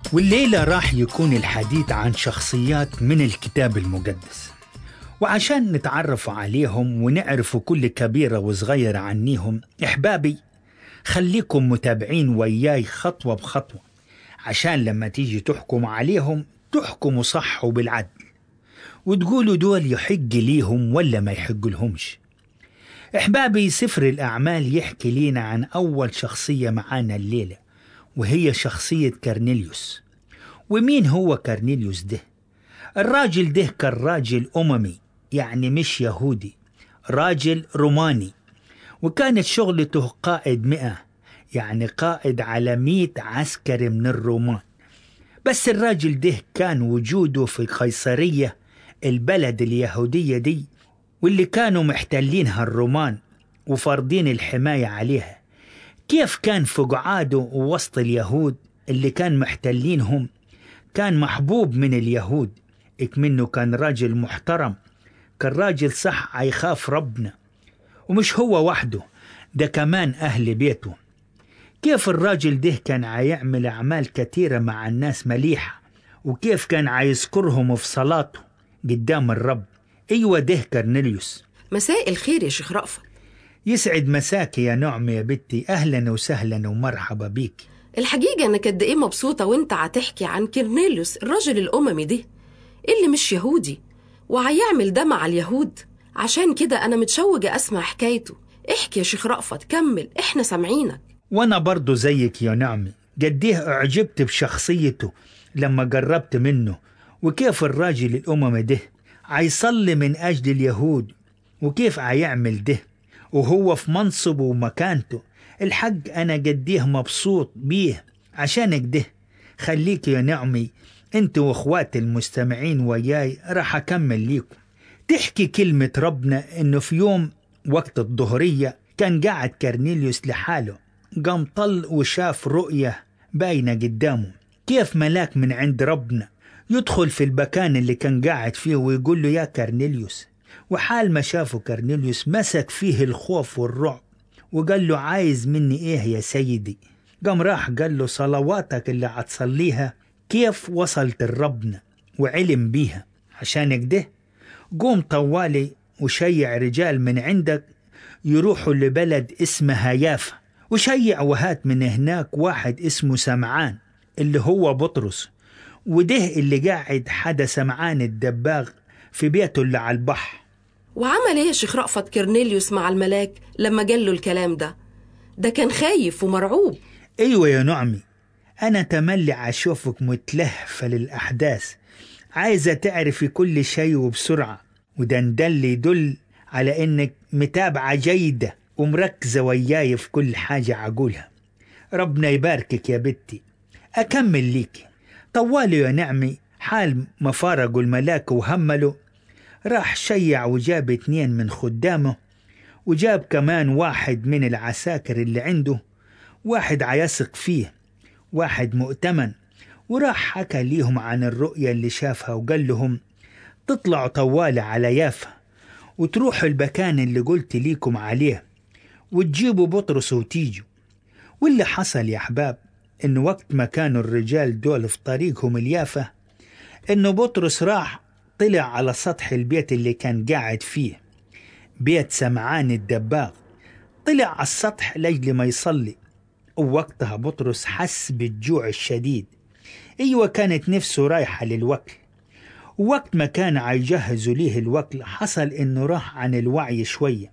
والليلة راح يكون الحديث عن شخصيات من الكتاب المقدس وعشان نتعرف عليهم ونعرف كل كبيرة وصغيرة عنيهم إحبابي خليكم متابعين وياي خطوة بخطوة عشان لما تيجي تحكم عليهم تحكموا صح وبالعدل وتقولوا دول يحق ليهم ولا ما يحق لهمش إحبابي سفر الأعمال يحكي لينا عن أول شخصية معانا الليلة وهي شخصية كارنيليوس ومين هو كارنيليوس ده؟ الراجل ده كان راجل أممي يعني مش يهودي راجل روماني وكانت شغلته قائد مئة يعني قائد على مئة عسكري من الرومان بس الراجل ده كان وجوده في قيصرية البلد اليهودية دي واللي كانوا محتلينها الرومان وفارضين الحماية عليها كيف كان في قعاده وسط اليهود اللي كان محتلينهم كان محبوب من اليهود اكمنه كان راجل محترم كان راجل صح يخاف ربنا ومش هو وحده ده كمان أهل بيته كيف الراجل ده كان عيعمل أعمال كثيرة مع الناس مليحة وكيف كان عيذكرهم في صلاته قدام الرب أيوة ده كرنيليوس مساء الخير يا شيخ رأفت يسعد مساكي يا نعم يا بنتي أهلا وسهلا ومرحبا بيك الحقيقة أنا قد إيه مبسوطة وأنت عتحكي عن كيرنيليوس الراجل الأممي ده اللي مش يهودي وهيعمل ده مع اليهود عشان كده أنا متشوقة أسمع حكايته احكي يا شيخ رأفت كمل إحنا سامعينك وأنا برضو زيك يا نعمي قديه أعجبت بشخصيته لما قربت منه وكيف الراجل الأممي ده عيصلي من أجل اليهود وكيف عيعمل ده وهو في منصبه ومكانته الحق أنا قديه مبسوط بيه عشان كده خليك يا نعمي انت واخواتي المستمعين وياي راح أكمل ليكم تحكي كلمة ربنا إنه في يوم وقت الظهرية كان قاعد كرنيليوس لحاله قام طل وشاف رؤية باينة قدامه كيف ملاك من عند ربنا يدخل في المكان اللي كان قاعد فيه ويقول له يا كرنيليوس وحال ما شافه كرنيليوس مسك فيه الخوف والرعب وقال له عايز مني ايه يا سيدي قام راح قال له صلواتك اللي هتصليها كيف وصلت لربنا وعلم بيها عشان كده قوم طوالي وشيع رجال من عندك يروحوا لبلد اسمها يافا وشيع وهات من هناك واحد اسمه سمعان اللي هو بطرس وده اللي قاعد حدا سمعان الدباغ في بيته اللي على البحر وعمل إيه يا شيخ رأفت كيرنيليوس مع الملاك لما قاله الكلام ده ده كان خايف ومرعوب ايوه يا نعمي انا تملي اشوفك متلهفه للاحداث عايزه تعرفي كل شيء وبسرعه وده دل يدل على انك متابعه جيده ومركزه وياي في كل حاجه عقولها ربنا يباركك يا بنتي اكمل ليك طوالي يا نعمي حال ما فارقوا الملاك وهملوا راح شيع وجاب اتنين من خدامه وجاب كمان واحد من العساكر اللي عنده واحد عيثق فيه واحد مؤتمن وراح حكى ليهم عن الرؤية اللي شافها وقال لهم تطلعوا طوالي على يافا وتروحوا المكان اللي قلت ليكم عليه وتجيبوا بطرس وتيجوا واللي حصل يا أحباب إن وقت ما كانوا الرجال دول في طريقهم اليافا إنه بطرس راح طلع على سطح البيت اللي كان قاعد فيه بيت سمعان الدباغ طلع على السطح لجل ما يصلي ووقتها بطرس حس بالجوع الشديد أيوة كانت نفسه رايحة للوكل ووقت ما كان عيجهزوا ليه الوكل حصل إنه راح عن الوعي شوية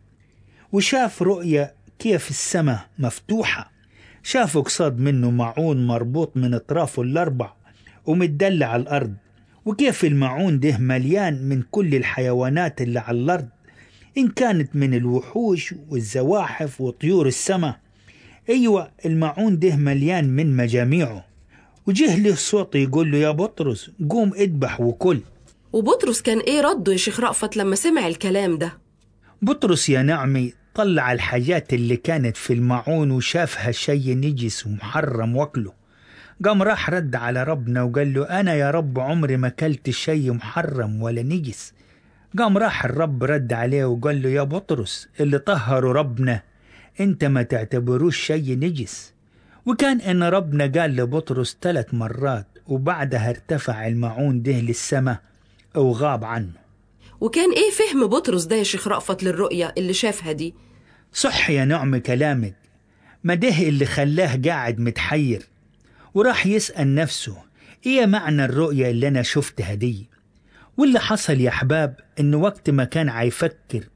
وشاف رؤية كيف السماء مفتوحة شاف قصاد منه معون مربوط من أطرافه الأربع ومتدلع على الأرض وكيف المعون ده مليان من كل الحيوانات اللي على الأرض إن كانت من الوحوش والزواحف وطيور السماء أيوة المعون ده مليان من مجاميعه وجه له صوت يقول له يا بطرس قوم اذبح وكل وبطرس كان إيه رده يا شيخ رأفت لما سمع الكلام ده بطرس يا نعمي طلع الحاجات اللي كانت في المعون وشافها شيء نجس ومحرم واكله قام راح رد على ربنا وقال له أنا يا رب عمري ما كلت شيء محرم ولا نجس قام راح الرب رد عليه وقال له يا بطرس اللي طهروا ربنا انت ما تعتبروش شيء نجس وكان إن ربنا قال لبطرس ثلاث مرات وبعدها ارتفع المعون ده للسماء وغاب عنه وكان إيه فهم بطرس ده يا شيخ رأفت للرؤية اللي شافها دي صح يا نعم كلامك ما ده اللي خلاه قاعد متحير وراح يسأل نفسه ايه معنى الرؤية اللي انا شفتها دي واللي حصل يا احباب انه وقت ما كان عيفكر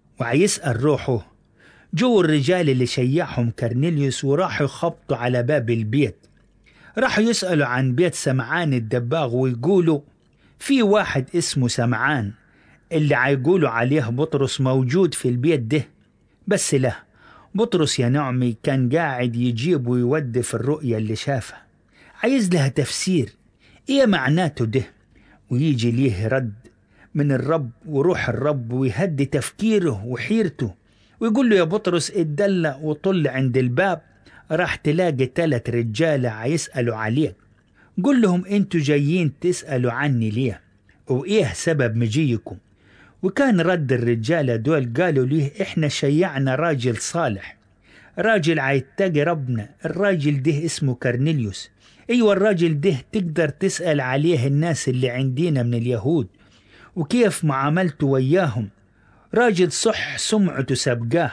وعيسأل روحه جو الرجال اللي شيعهم كرنيليوس وراحوا يخبطوا على باب البيت راحوا يسألوا عن بيت سمعان الدباغ ويقولوا في واحد اسمه سمعان اللي عيقولوا عليه بطرس موجود في البيت ده بس لا بطرس يا نعمي كان قاعد يجيب ويودي في الرؤية اللي شافها عايز لها تفسير ايه معناته ده ويجي ليه رد من الرب وروح الرب ويهدي تفكيره وحيرته ويقول له يا بطرس اتدلى وطل عند الباب راح تلاقي تلات رجالة عيسألوا عليك قول لهم انتوا جايين تسألوا عني ليه وايه سبب مجيكم وكان رد الرجالة دول قالوا ليه احنا شيعنا راجل صالح راجل عيتقي ربنا الراجل ده اسمه كرنيليوس ايوه الراجل ده تقدر تسأل عليه الناس اللي عندنا من اليهود وكيف معاملته وياهم راجل صح سمعته سبقاه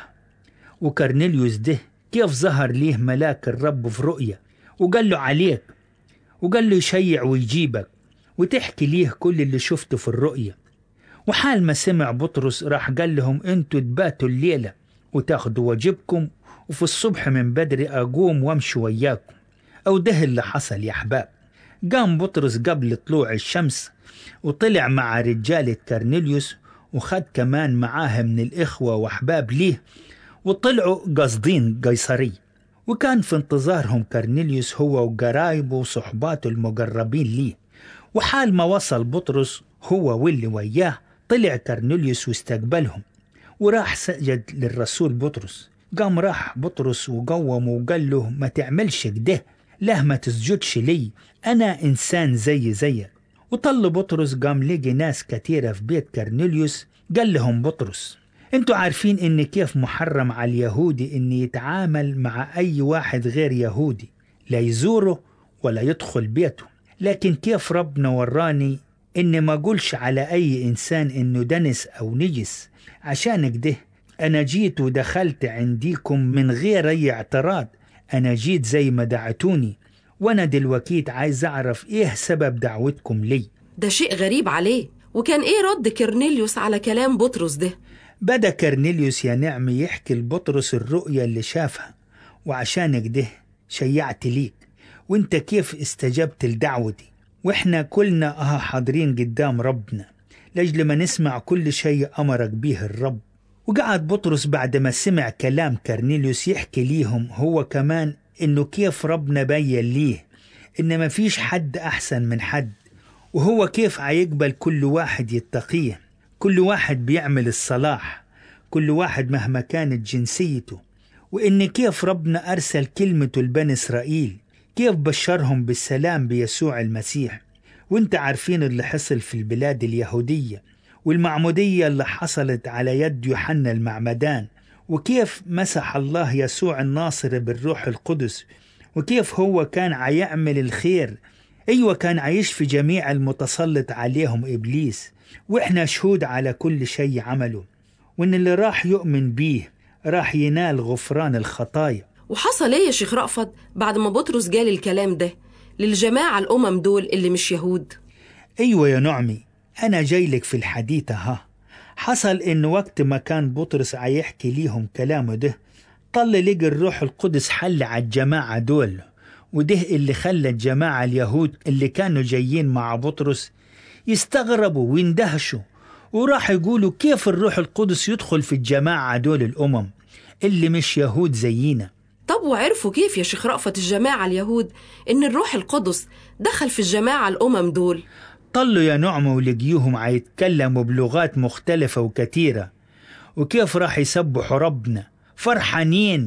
وكرنيليوس ده كيف ظهر ليه ملاك الرب في رؤية وقال له عليك وقال له يشيع ويجيبك وتحكي ليه كل اللي شفته في الرؤية وحال ما سمع بطرس راح قال لهم انتوا تباتوا الليلة وتاخدوا واجبكم وفي الصبح من بدري أقوم وامشي وياكم أو ده اللي حصل يا أحباب قام بطرس قبل طلوع الشمس وطلع مع رجالة كرنيليوس وخد كمان معاه من الإخوة وأحباب ليه وطلعوا قاصدين قيصري وكان في انتظارهم كرنيليوس هو وقرايبه وصحباته المقربين ليه وحال ما وصل بطرس هو واللي وياه طلع كرنيليوس واستقبلهم وراح سجد للرسول بطرس قام راح بطرس وقومه وقال له ما تعملش كده لا ما تسجدش لي أنا إنسان زي زيك وطل بطرس قام لقي ناس كتيرة في بيت كرنيليوس قال لهم بطرس انتوا عارفين ان كيف محرم على اليهودي ان يتعامل مع اي واحد غير يهودي لا يزوره ولا يدخل بيته لكن كيف ربنا وراني ان ما اقولش على اي انسان انه دنس او نجس عشان كده انا جيت ودخلت عنديكم من غير اي اعتراض انا جيت زي ما دعتوني وانا دلوقتي عايز اعرف ايه سبب دعوتكم لي ده شيء غريب عليه وكان ايه رد كرنيليوس على كلام بطرس ده بدا كرنيليوس يا نعمي يحكي لبطرس الرؤيا اللي شافها وعشان كده شيعت ليك وانت كيف استجبت لدعوتي واحنا كلنا اه حاضرين قدام ربنا لاجل ما نسمع كل شيء امرك به الرب وقعد بطرس بعد ما سمع كلام كرنيليوس يحكي ليهم هو كمان انه كيف ربنا بين ليه ان ما فيش حد احسن من حد وهو كيف عيقبل كل واحد يتقيه كل واحد بيعمل الصلاح كل واحد مهما كانت جنسيته وإن كيف ربنا أرسل كلمته لبني إسرائيل كيف بشرهم بالسلام بيسوع المسيح وانت عارفين اللي حصل في البلاد اليهودية والمعمودية اللي حصلت على يد يوحنا المعمدان وكيف مسح الله يسوع الناصر بالروح القدس وكيف هو كان عيعمل الخير أيوة كان عايش في جميع المتسلط عليهم إبليس وإحنا شهود على كل شيء عمله وإن اللي راح يؤمن بيه راح ينال غفران الخطايا وحصل ايه يا شيخ رأفت بعد ما بطرس جال الكلام ده للجماعة الأمم دول اللي مش يهود أيوة يا نعمي أنا جاي لك في الحديث ها حصل إن وقت ما كان بطرس عيحكي ليهم كلامه ده طل لقى الروح القدس حل على الجماعة دول وده اللي خلى الجماعة اليهود اللي كانوا جايين مع بطرس يستغربوا ويندهشوا وراح يقولوا كيف الروح القدس يدخل في الجماعة دول الأمم اللي مش يهود زينا طب وعرفوا كيف يا شيخ رأفت الجماعة اليهود إن الروح القدس دخل في الجماعة الأمم دول طلوا يا نعمة ولقيوهم عيتكلموا بلغات مختلفة وكتيرة وكيف راح يسبحوا ربنا فرحانين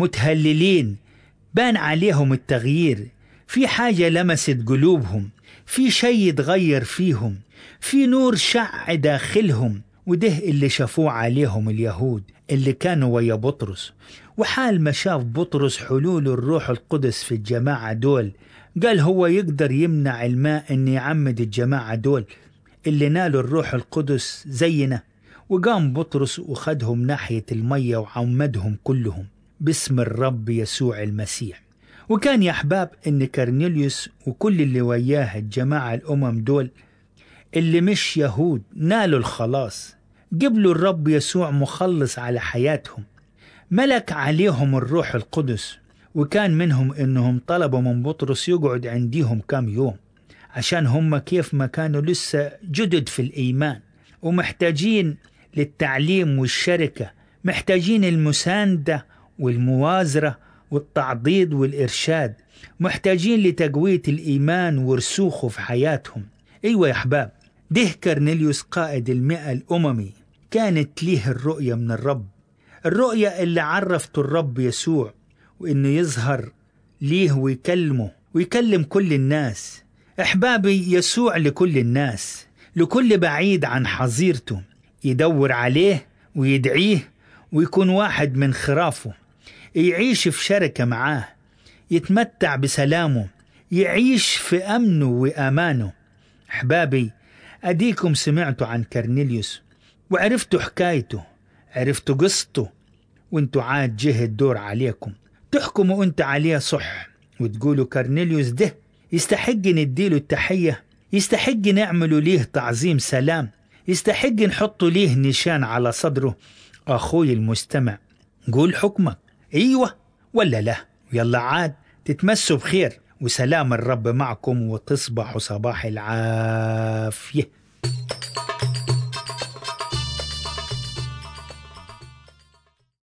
متهللين بان عليهم التغيير في حاجة لمست قلوبهم في شيء اتغير فيهم في نور شع داخلهم وده اللي شافوه عليهم اليهود اللي كانوا ويا بطرس وحال ما شاف بطرس حلول الروح القدس في الجماعة دول قال هو يقدر يمنع الماء ان يعمد الجماعة دول اللي نالوا الروح القدس زينا وقام بطرس وخدهم ناحية المية وعمدهم كلهم باسم الرب يسوع المسيح وكان يا أحباب إن كرنيليوس وكل اللي وياه الجماعة الأمم دول اللي مش يهود نالوا الخلاص قبلوا الرب يسوع مخلص على حياتهم ملك عليهم الروح القدس وكان منهم إنهم طلبوا من بطرس يقعد عنديهم كام يوم عشان هم كيف ما كانوا لسه جدد في الإيمان ومحتاجين للتعليم والشركة محتاجين المساندة والموازرة والتعضيد والإرشاد محتاجين لتقوية الإيمان ورسوخه في حياتهم أيوة يا أحباب ده كرنيليوس قائد المئة الأممي كانت ليه الرؤية من الرب الرؤية اللي عرفته الرب يسوع وإنه يظهر ليه ويكلمه ويكلم كل الناس أحبابي يسوع لكل الناس لكل بعيد عن حظيرته يدور عليه ويدعيه ويكون واحد من خرافه يعيش في شركة معاه يتمتع بسلامه يعيش في أمنه وأمانه أحبابي أديكم سمعتوا عن كرنيليوس وعرفتوا حكايته عرفتوا قصته وانتوا عاد جه الدور عليكم تحكموا انت عليه صح وتقولوا كرنيليوس ده يستحق نديله التحية يستحق نعملوا ليه تعظيم سلام يستحق نحطوا ليه نشان على صدره أخوي المستمع قول حكمك أيوة ولا لا يلا عاد تتمسوا بخير وسلام الرب معكم وتصبحوا صباح العافية